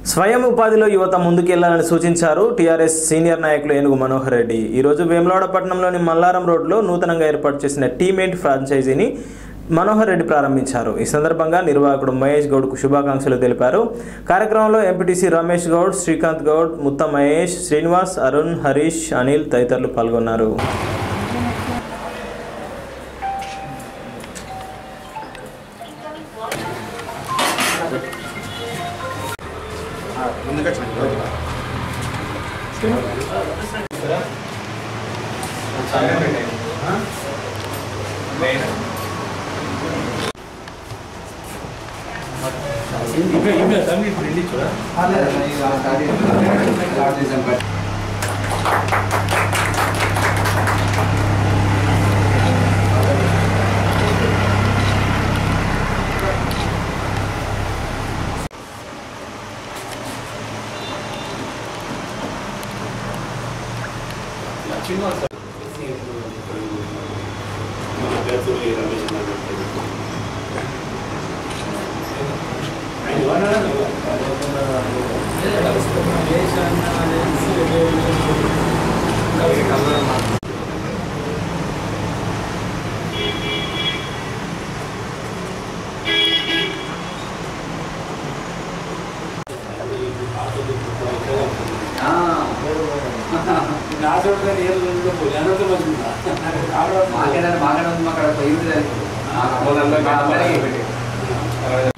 స్వయం ఉపాధిలో యువత ముందుకెళ్లాలని సూచించారు టీఆర్ఎస్ సీనియర్ నాయకులు ఏనుగు మనోహర్ రెడ్డి ఈరోజు వేములవాడపట్నంలోని మల్లారం రోడ్లో నూతనంగా ఏర్పాటు చేసిన టీమేట్ ఫ్రాంచైజీని మనోహర్ రెడ్డి ప్రారంభించారు ఈ సందర్భంగా నిర్వాహకుడు మహేష్ గౌడ్కు శుభాకాంక్షలు తెలిపారు కార్యక్రమంలో ఎంపీటీసీ రమేష్ గౌడ్ శ్రీకాంత్ గౌడ్ ముత్త మహేష్ శ్రీనివాస్ అరుణ్ హరీష్ అనిల్ తదితరులు పాల్గొన్నారు మాకేనా మాకేనా ఉంది అక్కడ పోయి ఉంటుంది